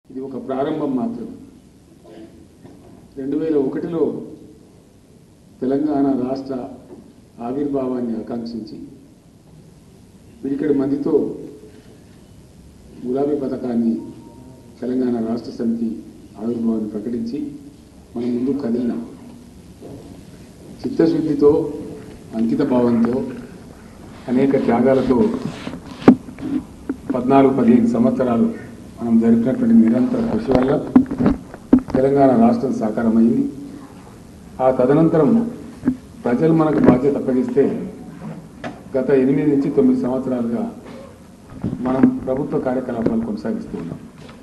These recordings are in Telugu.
ఇది ఒక ప్రారంభం మాత్రమే రెండు వేల ఒకటిలో తెలంగాణ రాష్ట్ర ఆవిర్భావాన్ని ఆకాంక్షించి పిడికెడు మందితో గులాబీ పథకాన్ని తెలంగాణ రాష్ట్ర సమితి ఆవిర్భావాన్ని ప్రకటించి మనం ముందు కదిలినాం చిత్తశుద్ధితో అంకిత భావంతో అనేక త్యాగాలతో పద్నాలుగు పదిహేను సంవత్సరాలు మనం జరిపినటువంటి నిరంతర కృషి వల్ల తెలంగాణ రాష్ట్రం సాకారమైంది ఆ తదనంతరం ప్రజలు మనకు బాధ్యత అప్పగిస్తే గత ఎనిమిది నుంచి తొమ్మిది సంవత్సరాలుగా మనం ప్రభుత్వ కార్యకలాపాలు కొనసాగిస్తూ ఉన్నాం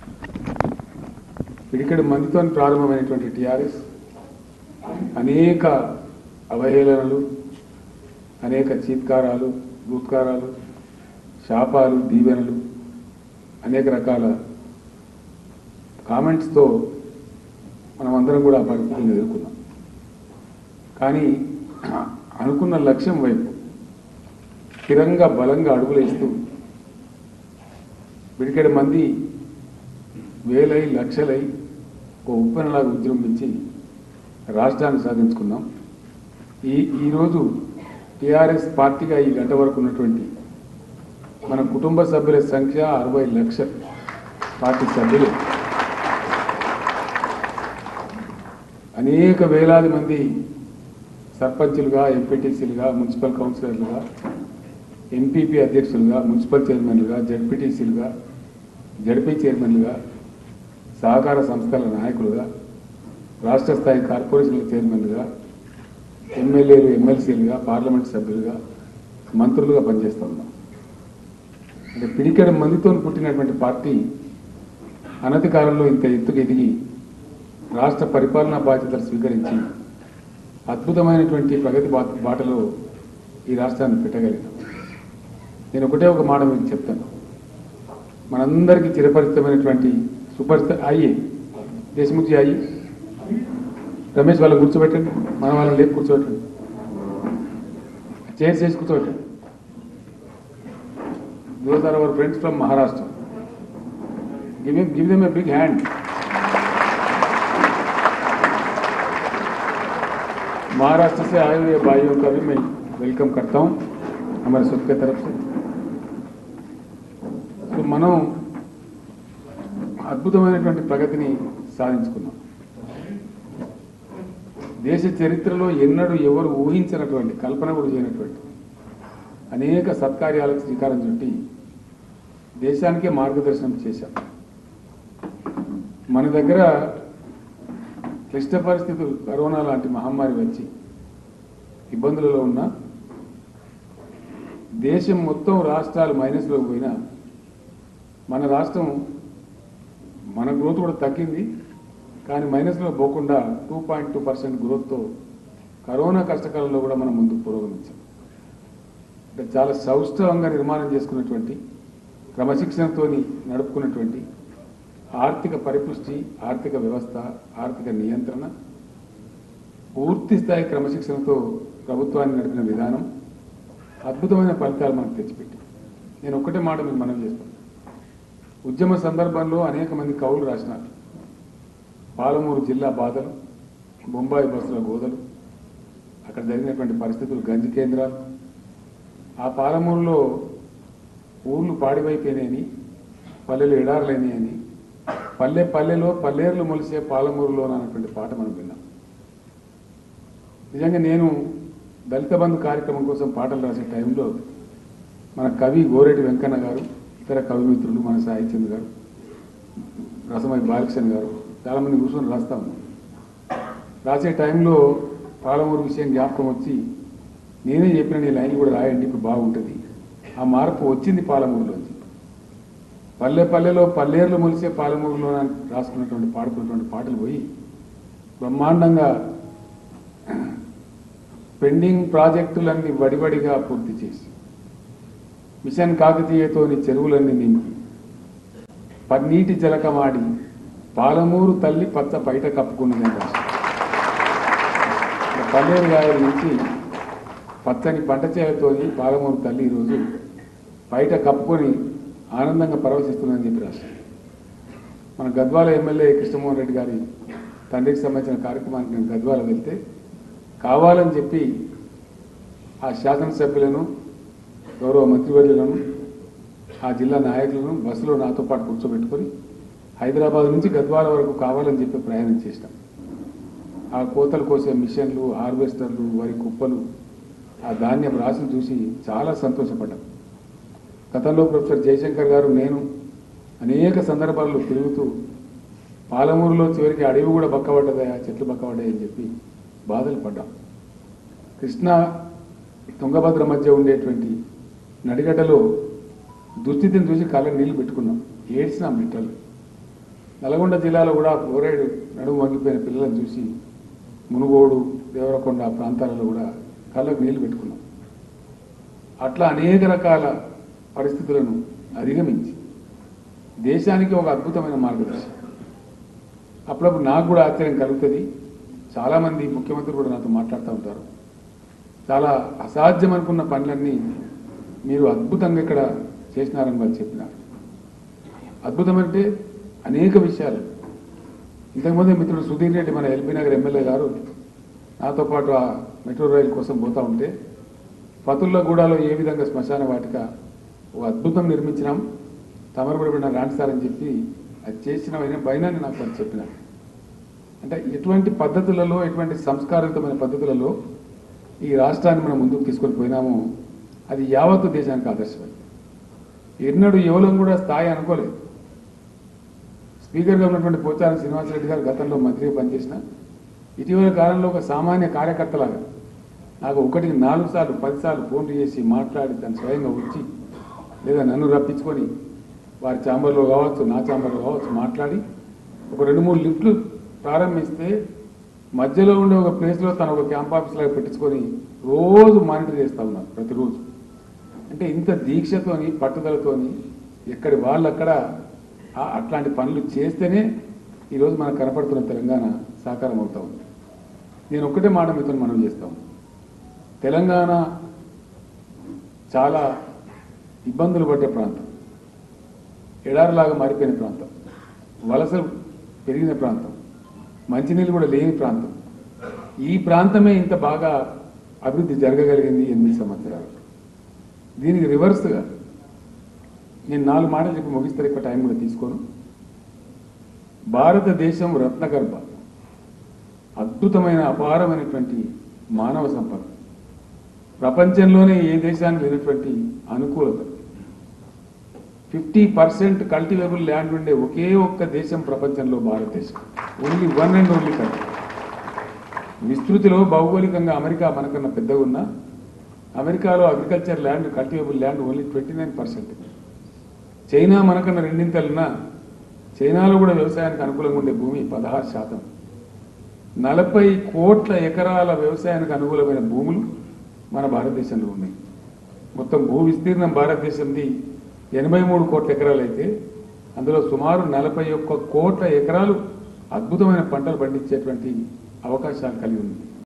పిడికెడు మందితో ప్రారంభమైనటువంటి టీఆర్ఎస్ అనేక అవహేళనలు అనేక చీత్కారాలు భూత్కారాలు శాపాలు దీవెనలు అనేక రకాల కామెంట్స్తో మనమందరం కూడా ఆ పరిస్థితులను ఎదుర్కొన్నాం కానీ అనుకున్న లక్ష్యం వైపు స్థిరంగా బలంగా అడుగులేస్తూ బిడికెడు మంది వేలై లక్షలై ఒక ఉప్పెనలాగా విజృంభించి రాష్ట్రాన్ని సాధించుకున్నాం ఈ ఈరోజు టీఆర్ఎస్ పార్టీగా ఈ గంట వరకు ఉన్నటువంటి మన కుటుంబ సభ్యుల సంఖ్య అరవై లక్షలు పార్టీ సభ్యులు అనేక వేలాది మంది సర్పంచులుగా ఎంపీటీసీలుగా మున్సిపల్ కౌన్సిలర్లుగా ఎంపీపీ అధ్యక్షులుగా మున్సిపల్ చైర్మన్లుగా జడ్పీటీసీలుగా జడ్పీ చైర్మన్లుగా సహకార సంస్థల నాయకులుగా రాష్ట్ర స్థాయి కార్పొరేషన్ల చైర్మన్లుగా ఎమ్మెల్యేలు ఎమ్మెల్సీలుగా పార్లమెంట్ సభ్యులుగా మంత్రులుగా పనిచేస్తూ ఉన్నాం అంటే పిడికెడ మందితో పుట్టినటువంటి పార్టీ అనతి కాలంలో ఇంత ఎత్తుకు ఎదిగి రాష్ట్ర పరిపాలనా బాధ్యతలు స్వీకరించి అద్భుతమైనటువంటి ప్రగతి బా బాటలో ఈ రాష్ట్రాన్ని పెట్టగలిగాం నేను ఒకటే ఒక మాట మీకు చెప్తాను మనందరికీ చిరపరిచితమైనటువంటి సుపరిచిత అయ్యి దేశముఖి అయ్యి రమేష్ వాళ్ళని కూర్చోబెట్టండి మన వాళ్ళని లేపు కూర్చోబెట్టండి చైర్స్ చేసి కూర్చోబెట్టండి those are our friends from Maharashtra give give them a big hand Maharashtra से आए हुए भाइयों का भी मैं वेलकम करता हूं हमारे सुख के तरफ से సో మనం అద్భుతమైనటువంటి ప్రగతిని సాధించుకున్నాం దేశ చరిత్రలో ఎన్నడూ ఎవరు ఊహించినటువంటి కల్పన కూడా చేయనటువంటి అనేక సత్కార్యాలకు శ్రీకారం చుట్టి దేశానికే మార్గదర్శనం చేశాం మన దగ్గర క్లిష్ట పరిస్థితులు కరోనా లాంటి మహమ్మారి వచ్చి ఇబ్బందులలో ఉన్న దేశం మొత్తం రాష్ట్రాలు మైనస్లోకి పోయినా మన రాష్ట్రం మన గ్రోత్ కూడా తగ్గింది కానీ మైనస్లో పోకుండా టూ పాయింట్ టూ పర్సెంట్ గ్రోత్తో కరోనా కష్టకాలంలో కూడా మనం ముందుకు పురోగమించాం అంటే చాలా సౌష్ఠవంగా నిర్మాణం చేసుకున్నటువంటి క్రమశిక్షణతో నడుపుకున్నటువంటి ఆర్థిక పరిపుష్టి ఆర్థిక వ్యవస్థ ఆర్థిక నియంత్రణ పూర్తి స్థాయి క్రమశిక్షణతో ప్రభుత్వాన్ని నడిపిన విధానం అద్భుతమైన ఫలితాలు మనకు తెచ్చిపెట్టి నేను ఒక్కటే మాట మీకు మనవి చేస్తాను ఉద్యమ సందర్భంలో అనేక మంది కవులు రాసినారు పాలమూరు జిల్లా బాధలు బొంబాయి బస్సుల గోదలు అక్కడ జరిగినటువంటి పరిస్థితులు గంజి కేంద్రాలు ఆ పాలమూరులో ఊర్లు పాడివైపోయినాయని పల్లెలు ఎడారులైనాయని పల్లె పల్లెలో పల్లేరులు మొలిసే పాలమూరులో అన్నటువంటి పాట మనం విన్నాం నిజంగా నేను దళిత బంధు కార్యక్రమం కోసం పాటలు రాసే టైంలో మన కవి గోరెడ్డి వెంకన్న గారు ఇతర కవి మిత్రులు మన సాహిత్యంద్ గారు రసమై బాలకృష్ణ గారు చాలామంది కూర్చొని రాస్తా ఉన్నాం రాసే టైంలో పాలమూరు విషయం జ్ఞాపకం వచ్చి నేనే చెప్పిన నీ లైన్ కూడా రాయండి ఇప్పుడు బాగుంటుంది ఆ మార్పు వచ్చింది పాలమూరులోంచి పల్లె పల్లెలో పల్లేర్లు మొలిసే పాలమూరులో రాసుకున్నటువంటి పాడుకున్నటువంటి పాటలు పోయి బ్రహ్మాండంగా పెండింగ్ ప్రాజెక్టులన్నీ వడివడిగా పూర్తి చేసి మిషన్ కాకతీయతోని చెరువులన్నీ నింపి పన్నీటి జలకమాడి పాలమూరు తల్లి పచ్చ బయట కప్పుకున్నది పల్లేరు గాయల నుంచి పచ్చని పంట చేలతోని పాలమూరు తల్లి ఈరోజు బయట కప్పుకొని ఆనందంగా పరవశిస్తుందని చెప్పి రాశారు మన గద్వాల ఎమ్మెల్యే కృష్ణమోహన్ రెడ్డి గారి తండ్రికి సంబంధించిన కార్యక్రమానికి నేను గద్వాల వెళ్తే కావాలని చెప్పి ఆ శాసనసభ్యులను గౌరవ మంత్రివర్యులను ఆ జిల్లా నాయకులను బస్సులో నాతో పాటు కూర్చోబెట్టుకొని హైదరాబాద్ నుంచి గద్వాల వరకు కావాలని చెప్పి ప్రయాణం చేసినాం ఆ కోతలు కోసే మిషన్లు హార్వెస్టర్లు వరి కుప్పలు ఆ ధాన్యం రాశిని చూసి చాలా సంతోషపడ్డాం గతంలో ప్రొఫెసర్ జయశంకర్ గారు నేను అనేక సందర్భాల్లో తిరుగుతూ పాలమూరులో చివరికి అడవి కూడా బక్కబడ్డదా చెట్లు బక్కబడ్డాయి అని చెప్పి బాధలు పడ్డాం కృష్ణా తుంగభద్ర మధ్య ఉండేటువంటి నడిగడ్డలో దుస్థితిని చూసి కళ్ళ నీళ్లు పెట్టుకున్నాం ఏడ్చినాం బిడ్డలు నల్గొండ జిల్లాలో కూడా ఫ్లోరైడ్ నడుము వంగిపోయిన పిల్లలను చూసి మునుగోడు దేవరకొండ ఆ ప్రాంతాలలో కూడా కళ్ళకు నీళ్లు పెట్టుకున్నాం అట్లా అనేక రకాల పరిస్థితులను అధిగమించి దేశానికి ఒక అద్భుతమైన మార్గదర్శనం అప్పుడప్పుడు నాకు కూడా ఆశ్చర్యం కలుగుతుంది చాలామంది ముఖ్యమంత్రులు కూడా నాతో మాట్లాడుతూ ఉంటారు చాలా అసాధ్యం అనుకున్న పనులన్నీ మీరు అద్భుతంగా ఇక్కడ చేసినారని వాళ్ళు చెప్పినారు అద్భుతం అంటే అనేక విషయాలు ఇంతకుముందే మిత్రుడు సుధీర్ రెడ్డి మన ఎల్బీ నగర్ ఎమ్మెల్యే గారు నాతో పాటు ఆ మెట్రో రైలు కోసం పోతా ఉంటే పతుల్లగూడలో ఏ విధంగా శ్మశాన వాటిక ఒక అద్భుతం నిర్మించినాం తమరు కూడా ఇప్పుడు రాండి సార్ అని చెప్పి అది చేసిన బైనాన్ని నాకు వాళ్ళు చెప్పినారు అంటే ఎటువంటి పద్ధతులలో ఎటువంటి సంస్కారయుతమైన పద్ధతులలో ఈ రాష్ట్రాన్ని మనం ముందుకు తీసుకొని పోయినామో అది యావత్తు దేశానికి ఆదర్శమైంది ఎన్నడూ ఎవరం కూడా స్థాయి అనుకోలేదు స్పీకర్గా ఉన్నటువంటి పోచారం శ్రీనివాసరెడ్డి గారు గతంలో మంత్రిగా పనిచేసిన ఇటీవల కాలంలో ఒక సామాన్య కార్యకర్తలాగా నాకు ఒకటికి నాలుగు సార్లు పదిసార్లు ఫోన్లు చేసి మాట్లాడి తను స్వయంగా వచ్చి లేదా నన్ను రప్పించుకొని వారి ఛాంబర్లో కావచ్చు నా ఛాంబర్లో కావచ్చు మాట్లాడి ఒక రెండు మూడు లిఫ్ట్లు ప్రారంభిస్తే మధ్యలో ఉండే ఒక ప్లేస్లో తను ఒక క్యాంప్ ఆఫీస్ లాగా పెట్టించుకొని రోజు మానిటర్ చేస్తూ ఉన్నారు ప్రతిరోజు అంటే ఇంత దీక్షతోని పట్టుదలతోని ఎక్కడి వాళ్ళు అక్కడ ఆ- అట్లాంటి పనులు చేస్తేనే ఈరోజు మనకు కనపడుతున్న తెలంగాణ సాకారం అవుతా ఉంది నేను ఒక్కటే మాట మీతో మనం చేస్తాం తెలంగాణ చాలా ఇబ్బందులు పడ్డే ప్రాంతం ఎడారిలాగా మారిపోయిన ప్రాంతం వలసలు పెరిగిన ప్రాంతం మంచినీళ్ళు కూడా లేని ప్రాంతం ఈ ప్రాంతమే ఇంత బాగా అభివృద్ధి జరగగలిగింది ఎనిమిది సంవత్సరాలు దీనికి రివర్స్గా నేను నాలుగు మాటలు చెప్పి ముగిస్తారు ఎక్కువ టైం కూడా తీసుకోను భారతదేశం రత్నగర్భ అద్భుతమైన అపారమైనటువంటి మానవ సంపద ప్రపంచంలోనే ఏ దేశానికి లేనటువంటి అనుకూలత ఫిఫ్టీ పర్సెంట్ కల్టివేబుల్ ల్యాండ్ ఉండే ఒకే ఒక్క దేశం ప్రపంచంలో భారతదేశం only one and only country విస్తృతిలో భౌగోళికంగా అమెరికా మనకన్నా పెద్దగా ఉన్నా అమెరికాలో agriculture land cultivable land only twenty nine percent China మనకన్నా రెండింతలున్నా చైనాలో కూడా వ్యవసాయానికి అనుకూలంగా ఉండే భూమి పదహారు శాతం నలభై కోట్ల ఎకరాల వ్యవసాయానికి అనుకూలమైన భూములు మన భారతదేశంలో ఉన్నాయి మొత్తం భూ విస్తీర్ణం భారతదేశంది ఎనభై మూడు కోట్ల ఎకరాలు అయితే అందులో సుమారు నలభై ఒక్క కోట్ల ఎకరాలు అద్భుతమైన పంటలు పండించేటువంటి అవకాశాలు కలిగి ఉంది